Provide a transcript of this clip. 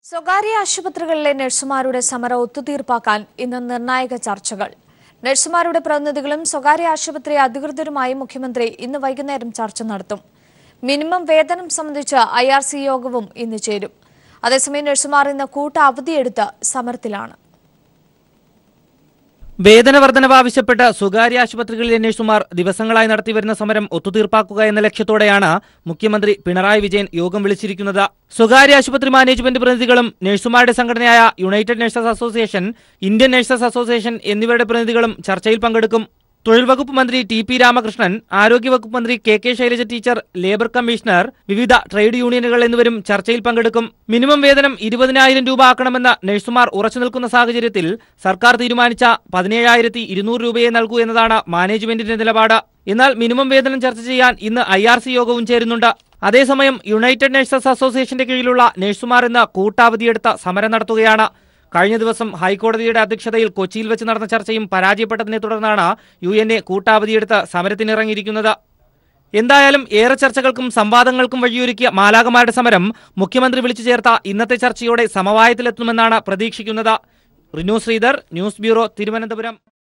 സ്വകാര്യ ആശുപത്രികളിലെ നഴ്സുമാരുടെ സമരം ഒത്തുതീർപ്പാക്കാൻ ഇന്ന് നിർണായക ചർച്ചകൾ നഴ്സുമാരുടെ പ്രതിനിധികളും സ്വകാര്യ ആശുപത്രി അധികൃതരുമായി മുഖ്യമന്ത്രി ഇന്ന് വൈകുന്നേരം ചർച്ച നടത്തും മിനിമം വേതനം സംബന്ധിച്ച് ഐ ആർ സി യോഗവും ഇന്ന് ചേരും അതേസമയം നഴ്സുമാർ ഇന്ന് കൂട്ട അവധിയെടുത്ത് സമരത്തിലാണ് വേതന വർധനവ് ആവശ്യപ്പെട്ട് സ്വകാര്യ ആശുപത്രികളിലെ നഴ്സുമാർ ദിവസങ്ങളായി നടത്തിവരുന്ന സമരം ഒത്തുതീർപ്പാക്കുക എന്ന ലക്ഷ്യത്തോടെയാണ് മുഖ്യമന്ത്രി പിണറായി വിജയൻ യോഗം വിളിച്ചിരിക്കുന്നത് സ്വകാര്യ ആശുപത്രി മാനേജ്മെന്റ് പ്രതിനിധികളും നഴ്സുമാരുടെ സംഘടനയായ United Nurses Association Indian Nurses Association എന്നിവരുടെ പ്രതിനിധികളും ചർച്ചയിൽ പങ്കെടുക്കും തൊഴിൽ വകുപ്പ് മന്ത്രി ടി പി രാമകൃഷ്ണൻ ആരോഗ്യവകുപ്പ് മന്ത്രി K K Shailaja teacher labour commissioner വിവിധ ട്രേഡ് യൂണിയനുകൾ എന്നിവരും ചർച്ചയിൽ പങ്കെടുക്കും മിനിമം വേതനം ഇരുപതിനായിരം രൂപ ആക്കണമെന്ന് നഴ്സുമാർ ഉറച്ചു നിൽക്കുന്ന സാഹചര്യത്തിൽ സർക്കാർ തീരുമാനിച്ച പതിനേഴായിരത്തി ഇരുന്നൂറ് രൂപയെ നൽകൂ എന്നതാണ് മാനേജ്മെന്റിന്റെ നിലപാട് എന്നാൽ മിനിമം വേതനം ചർച്ച ചെയ്യാൻ ഇന്ന് ഐ ആർ സി യോഗവും ചേരുന്നുണ്ട് അതേസമയം യുണൈറ്റഡ് നഴ്സസ് അസോസിയേഷന്റെ കീഴിലുള്ള നഴ്സുമാർ ഇന്ന് കൂട്ടാവധിയെടുത്ത സമരം നടത്തുകയാണ് കഴിഞ്ഞ ദിവസം ഹൈക്കോടതിയുടെ അധ്യക്ഷതയിൽ കൊച്ചിയിൽ വെച്ച് നടന്ന ചർച്ചയും പരാജയപ്പെട്ടതിനെ തുടർന്നാണ് യു എൻ എ കൂട്ടാവധിയെടുത്ത് സമരത്തിനിറങ്ങിയിരിക്കുന്നത് എന്തായാലും ഏറെ ചർച്ചകൾക്കും സംവാദങ്ങൾക്കും വഴിയൊരുക്കിയ മാലാകമാരുടെ സമരം മുഖ്യമന്ത്രി വിളിച്ചു ചേർത്ത ഇന്നത്തെ ചർച്ചയോടെ സമവായത്തിലെത്തുമെന്നാണ് പ്രതീക്ഷിക്കുന്നത് റിനു ശ്രീധർ ന്യൂസ് ബ്യൂറോ തിരുവനന്തപുരം